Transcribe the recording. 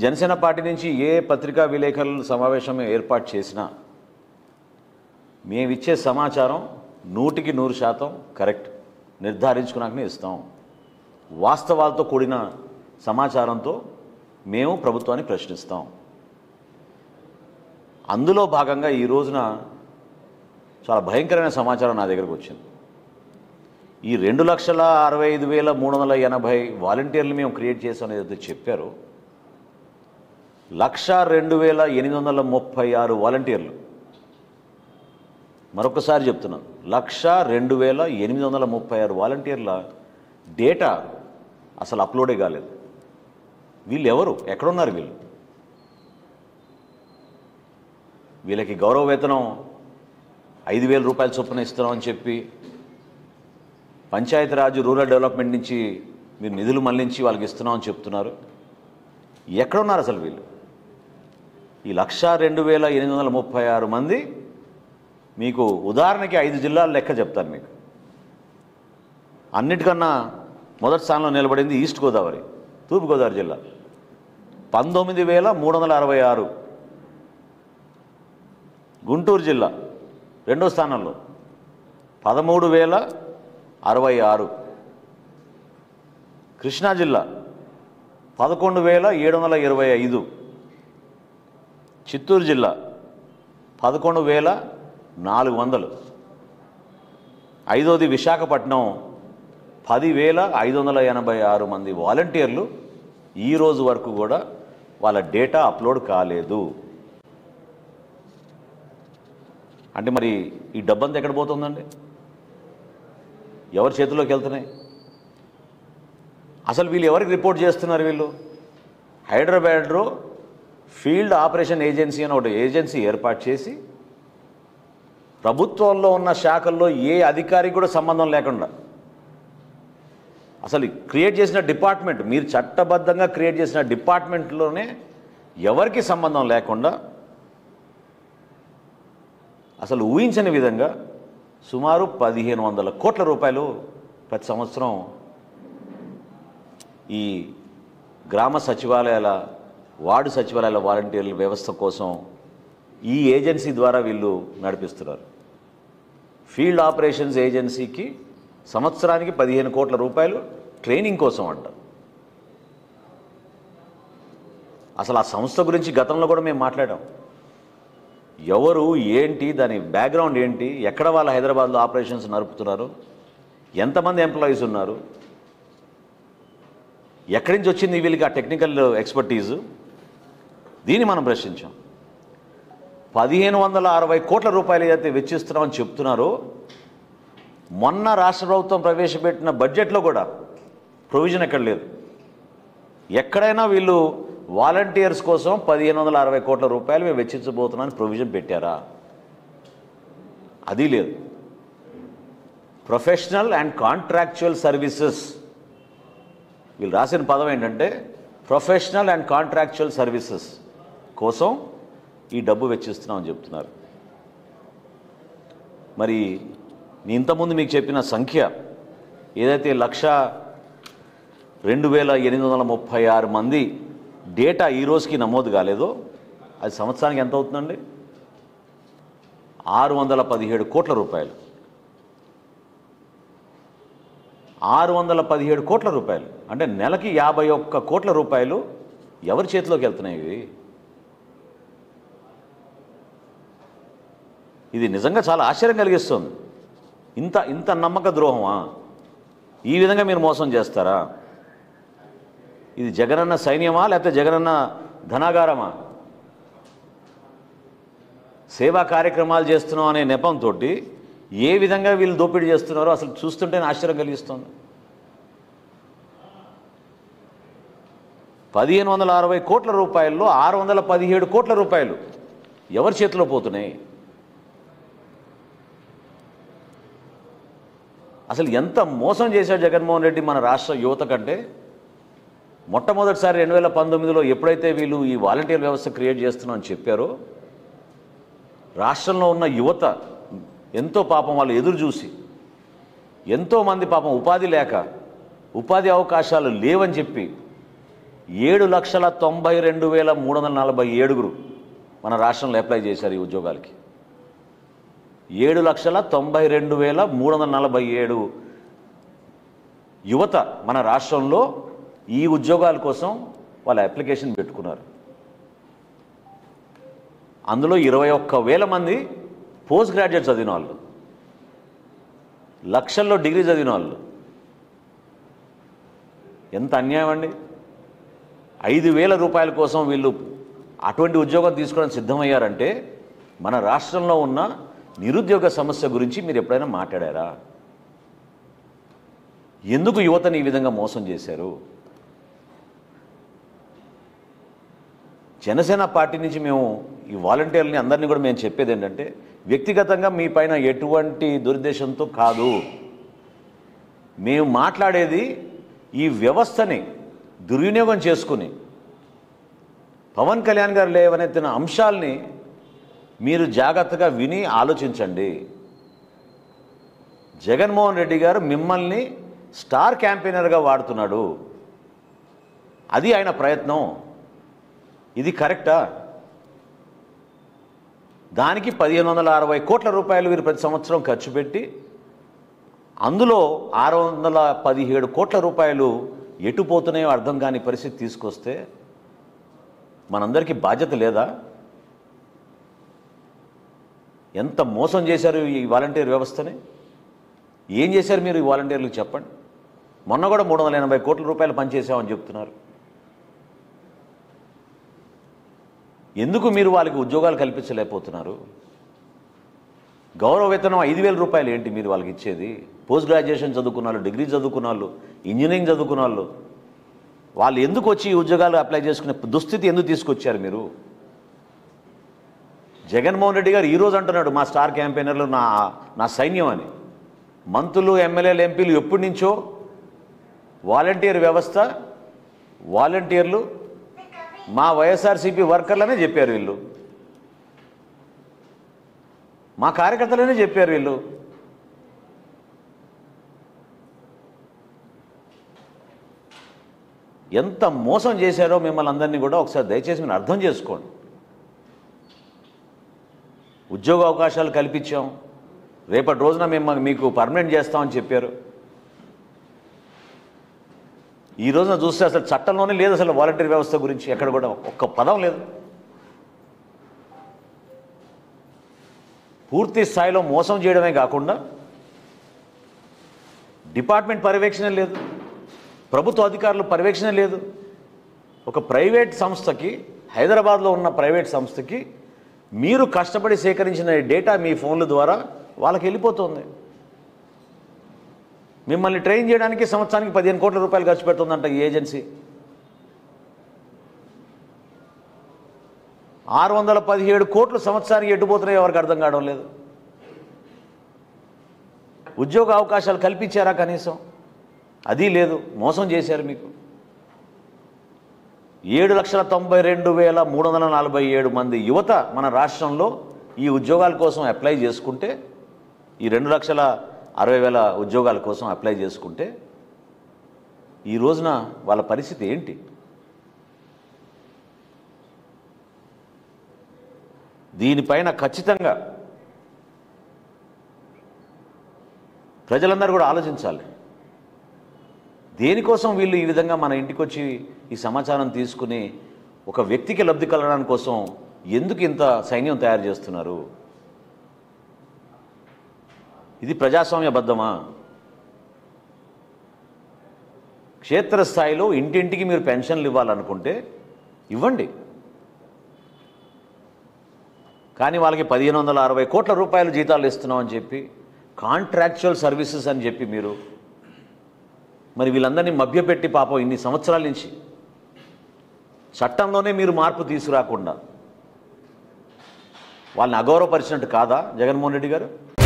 Janasena party నుంచి ఏ పత్రికా విలేకరుల సమావేశం ఏర్పాటు చేసినా మేమిచ్చే సమాచారం నూటికి నూరు శాతం కరెక్ట్ నిర్ధారించుకున్నాకనే ఇస్తాం వాస్తవాలతో కూడిన సమాచారంతో మేము ప్రభుత్వాన్ని ప్రశ్నిస్తాం అందులో భాగంగా ఈ రోజున చాలా భయంకరమైన సమాచారం నా దగ్గరకు వచ్చింది ఈ రెండు లక్షల అరవై ఐదు వేల మూడు వందల ఎనభై వాలంటీర్లు మేము క్రియేట్ చేసాం ఏదైతే చెప్పారో లక్ష రెండు వేల ఎనిమిది వందల ముప్పై ఆరు వాలంటీర్లు మరొకసారి చెప్తున్నాను లక్ష రెండు వేల ఎనిమిది వందల ముప్పై ఆరు వాలంటీర్ల డేటా అసలు అప్లోడే కాలేదు వీళ్ళు ఎవరు ఎక్కడున్నారు వీళ్ళు వీళ్ళకి గౌరవ వేతనం ఐదు వేల రూపాయల చొప్పున ఇస్తున్నామని చెప్పి పంచాయతీరాజ్ రూరల్ డెవలప్మెంట్ నుంచి మీరు నిధులు మళ్లించి వాళ్ళకి ఇస్తున్నామని చెప్తున్నారు ఎక్కడున్నారు అసలు వీళ్ళు ఈ లక్ష రెండు వేల ఎనిమిది వందల ముప్పై ఆరు మంది మీకు ఉదాహరణకి ఐదు జిల్లాల లెక్క చెప్తాను మీకు అన్నిటికన్నా మొదటి స్థానంలో నిలబడింది ఈస్ట్ గోదావరి తూర్పుగోదావరి జిల్లా పంతొమ్మిది వేల మూడు వందల అరవై ఆరు గుంటూరు జిల్లా రెండో స్థానంలో పదమూడు వేల అరవై ఆరు కృష్ణా జిల్లా పదకొండు వేల ఏడు వందల ఇరవై ఐదు చిత్తూరు జిల్లా పదకొండు వేల నాలుగు వందలు ఐదోది విశాఖపట్నం పదివేల ఐదు వందల ఎనభై ఆరు మంది వాలంటీర్లు ఈ రోజు వరకు కూడా వాళ్ళ డేటా అప్లోడ్ కాలేదు అంటే మరి ఈ డబ్బంతా ఎక్కడ పోతుందండి ఎవరి చేతిలోకి వెళ్తున్నాయి అసలు వీళ్ళు ఎవరికి రిపోర్ట్ చేస్తున్నారు వీళ్ళు హైదరాబాద్లో ఫీల్డ్ ఆపరేషన్ ఏజెన్సీ అని ఒకటి ఏజెన్సీ ఏర్పాటు చేసి ప్రభుత్వంలో ఉన్న శాఖల్లో ఏ అధికారికి కూడా సంబంధం లేకుండా అసలు క్రియేట్ చేసిన డిపార్ట్మెంట్ మీరు చట్టబద్ధంగా క్రియేట్ చేసిన డిపార్ట్మెంట్లోనే ఎవరికి సంబంధం లేకుండా అసలు ఊహించని విధంగా సుమారు పదిహేను వందల కోట్ల రూపాయలు ప్రతి సంవత్సరం ఈ గ్రామ సచివాలయాల వార్డు సచివాలయాల వాలంటీర్ల వ్యవస్థ కోసం ఈ ఏజెన్సీ ద్వారా వీళ్ళు నడిపిస్తున్నారు ఫీల్డ్ ఆపరేషన్స్ ఏజెన్సీకి సంవత్సరానికి పదిహేను కోట్ల రూపాయలు ట్రైనింగ్ కోసం అంట అసలు ఆ సంస్థ గురించి గతంలో కూడా మేము మాట్లాడాం ఎవరు ఏంటి దాని బ్యాక్గ్రౌండ్ ఏంటి ఎక్కడ వాళ్ళ హైదరాబాద్లో ఆపరేషన్స్ నడుపుతున్నారు ఎంతమంది ఎంప్లాయీస్ ఉన్నారు ఎక్కడి నుంచి వచ్చింది వీళ్ళకి ఆ టెక్నికల్ ఎక్స్పర్టీజు దీన్ని మనం ప్రశ్నించాం పదిహేను వందల అరవై కోట్ల రూపాయలు ఏదైతే వెచ్చిస్తున్నామని చెప్తున్నారో మొన్న రాష్ట్ర ప్రభుత్వం ప్రవేశపెట్టిన బడ్జెట్లో కూడా ప్రొవిజన్ ఎక్కడ లేదు ఎక్కడైనా వీళ్ళు వాలంటీర్స్ కోసం పదిహేను వందల అరవై కోట్ల రూపాయలు మేము వెచ్చించబోతున్నామని ప్రొవిజన్ పెట్టారా అది లేదు ప్రొఫెషనల్ అండ్ కాంట్రాక్చువల్ సర్వీసెస్ వీళ్ళు రాసిన పదం ఏంటంటే ప్రొఫెషనల్ అండ్ కాంట్రాక్చువల్ సర్వీసెస్ కోసం ఈ డబ్బు వెచ్చిస్తున్నామని చెప్తున్నారు మరి నేను ఇంతకుముందు మీకు చెప్పిన సంఖ్య ఏదైతే లక్ష రెండు వేల ఎనిమిది వందల ముప్పై ఆరు మంది డేటా ఈ రోజుకి నమోదు కాలేదో అది సంవత్సరానికి ఎంత అవుతుందండి ఆరు వందల పదిహేడు కోట్ల రూపాయలు ఆరు వందల పదిహేడు కోట్ల రూపాయలు అంటే నెలకి యాభై ఒక్క కోట్ల రూపాయలు ఎవరి చేతిలోకి వెళ్తున్నాయి ఇవి ఇది నిజంగా చాలా ఆశ్చర్యం కలిగిస్తుంది ఇంత ఇంత నమ్మక ద్రోహమా ఈ విధంగా మీరు మోసం చేస్తారా ఇది జగనన్న సైన్యమా లేకపోతే జగనన్న ధనాగారమా సేవా కార్యక్రమాలు చేస్తున్నాం అనే నెపంతో ఏ విధంగా వీళ్ళు దోపిడీ చేస్తున్నారో అసలు చూస్తుంటేనే ఆశ్చర్యం కలిగిస్తుంది పదిహేను వందల అరవై కోట్ల రూపాయల్లో ఆరు వందల పదిహేడు కోట్ల రూపాయలు ఎవరి చేతిలో పోతున్నాయి అసలు ఎంత మోసం చేశాడు జగన్మోహన్ రెడ్డి మన రాష్ట్ర యువత కంటే మొట్టమొదటిసారి రెండు వేల పంతొమ్మిదిలో ఎప్పుడైతే వీళ్ళు ఈ వాలంటీర్ వ్యవస్థ క్రియేట్ చేస్తున్నామని చెప్పారో రాష్ట్రంలో ఉన్న యువత ఎంతో పాపం వాళ్ళు ఎదురు చూసి ఎంతోమంది పాపం ఉపాధి లేక ఉపాధి అవకాశాలు లేవని చెప్పి ఏడు లక్షల తొంభై రెండు వేల మూడు వందల నలభై ఏడుగురు మన రాష్ట్రంలో అప్లై చేశారు ఈ ఉద్యోగాలకి ఏడు లక్షల తొంభై రెండు వేల మూడు వందల నలభై ఏడు యువత మన రాష్ట్రంలో ఈ ఉద్యోగాల కోసం వాళ్ళ అప్లికేషన్ పెట్టుకున్నారు అందులో ఇరవై ఒక్క వేల మంది పోస్ట్ గ్రాడ్యుయేట్ చదివిన వాళ్ళు లక్షల్లో డిగ్రీ చదివిన వాళ్ళు ఎంత అన్యాయం అండి ఐదు వేల రూపాయల కోసం వీళ్ళు అటువంటి ఉద్యోగం తీసుకోవడానికి సిద్ధమయ్యారంటే మన రాష్ట్రంలో ఉన్న నిరుద్యోగ సమస్య గురించి మీరు ఎప్పుడైనా మాట్లాడారా ఎందుకు యువతని ఈ విధంగా మోసం చేశారు జనసేన పార్టీ నుంచి మేము ఈ వాలంటీర్లని అందరినీ కూడా మేము చెప్పేది ఏంటంటే వ్యక్తిగతంగా మీ పైన ఎటువంటి దురుద్దేశంతో కాదు మేము మాట్లాడేది ఈ వ్యవస్థని దుర్వినియోగం చేసుకుని పవన్ కళ్యాణ్ గారు లేవనెత్తిన అంశాల్ని మీరు జాగ్రత్తగా విని ఆలోచించండి జగన్మోహన్ రెడ్డి గారు మిమ్మల్ని స్టార్ క్యాంపెయినర్గా వాడుతున్నాడు అది ఆయన ప్రయత్నం ఇది కరెక్టా దానికి పదిహేను వందల అరవై కోట్ల రూపాయలు వీరు ప్రతి సంవత్సరం ఖర్చు పెట్టి అందులో ఆరు వందల పదిహేడు కోట్ల రూపాయలు ఎటు పోతున్నాయో అర్థం కాని పరిస్థితి తీసుకొస్తే మనందరికీ బాధ్యత లేదా ఎంత మోసం చేశారు ఈ వాలంటీర్ వ్యవస్థని ఏం చేశారు మీరు ఈ వాలంటీర్లకు చెప్పండి మొన్న కూడా మూడు వందల ఎనభై కోట్ల రూపాయలు పనిచేసామని చెప్తున్నారు ఎందుకు మీరు వాళ్ళకి ఉద్యోగాలు కల్పించలేకపోతున్నారు గౌరవ వేతనం ఐదు వేల రూపాయలు ఏంటి మీరు వాళ్ళకి ఇచ్చేది పోస్ట్ గ్రాడ్యుయేషన్ చదువుకున్న వాళ్ళు డిగ్రీ చదువుకున్న వాళ్ళు ఇంజనీరింగ్ చదువుకున్న వాళ్ళు వాళ్ళు ఎందుకు వచ్చి ఈ ఉద్యోగాలు అప్లై చేసుకునే దుస్థితి ఎందుకు తీసుకొచ్చారు మీరు జగన్మోహన్ రెడ్డి గారు ఈరోజు అంటున్నాడు మా స్టార్ క్యాంపెయినర్లు నా నా సైన్యం అని మంత్రులు ఎమ్మెల్యేలు ఎంపీలు ఎప్పటి నుంచో వాలంటీర్ వ్యవస్థ వాలంటీర్లు మా వైఎస్ఆర్సీపీ వర్కర్లనే చెప్పారు వీళ్ళు మా కార్యకర్తలనే చెప్పారు వీళ్ళు ఎంత మోసం చేశారో మిమ్మల్ని అందరినీ కూడా ఒకసారి దయచేసి మీరు అర్థం చేసుకోండి ఉద్యోగ అవకాశాలు కల్పించాం రేపటి రోజున మేము మీకు పర్మనెంట్ చేస్తామని చెప్పారు ఈ రోజున చూస్తే అసలు చట్టంలోనే లేదు అసలు వాలంటీర్ వ్యవస్థ గురించి ఎక్కడ కూడా ఒక్క పదం లేదు పూర్తి స్థాయిలో మోసం చేయడమే కాకుండా డిపార్ట్మెంట్ పర్యవేక్షణ లేదు ప్రభుత్వ అధికారులు పర్యవేక్షణ లేదు ఒక ప్రైవేట్ సంస్థకి హైదరాబాద్లో ఉన్న ప్రైవేట్ సంస్థకి మీరు కష్టపడి సేకరించిన డేటా మీ ఫోన్ల ద్వారా వాళ్ళకి వెళ్ళిపోతుంది మిమ్మల్ని ట్రైన్ చేయడానికి సంవత్సరానికి పదిహేను కోట్ల రూపాయలు ఖర్చు పెడుతుందంట ఈ ఏజెన్సీ ఆరు వందల పదిహేడు కోట్లు సంవత్సరానికి ఎట్టుపోతున్నాయో ఎవరికి అర్థం కావడం లేదు ఉద్యోగ అవకాశాలు కల్పించారా కనీసం అది లేదు మోసం చేశారు మీకు ఏడు లక్షల తొంభై రెండు వేల మూడు వందల నలభై ఏడు మంది యువత మన రాష్ట్రంలో ఈ ఉద్యోగాల కోసం అప్లై చేసుకుంటే ఈ రెండు లక్షల అరవై వేల ఉద్యోగాల కోసం అప్లై చేసుకుంటే ఈ రోజున వాళ్ళ పరిస్థితి ఏంటి దీనిపైన ఖచ్చితంగా ప్రజలందరూ కూడా ఆలోచించాలి దేనికోసం వీళ్ళు ఈ విధంగా మన ఇంటికి వచ్చి ఈ సమాచారం తీసుకుని ఒక వ్యక్తికి లబ్ధి కలగడానికి కోసం ఎందుకు ఇంత సైన్యం తయారు చేస్తున్నారు ఇది ప్రజాస్వామ్యబద్ధమా క్షేత్రస్థాయిలో ఇంటింటికి మీరు పెన్షన్లు ఇవ్వాలనుకుంటే ఇవ్వండి కానీ వాళ్ళకి పదిహేను వందల అరవై కోట్ల రూపాయలు జీతాలు ఇస్తున్నామని చెప్పి కాంట్రాక్చువల్ సర్వీసెస్ అని చెప్పి మీరు మరి వీళ్ళందరినీ మభ్యపెట్టి పాపం ఇన్ని సంవత్సరాల నుంచి చట్టంలోనే మీరు మార్పు తీసుకురాకుండా వాళ్ళని అగౌరవపరిచినట్టు కాదా జగన్మోహన్ రెడ్డి గారు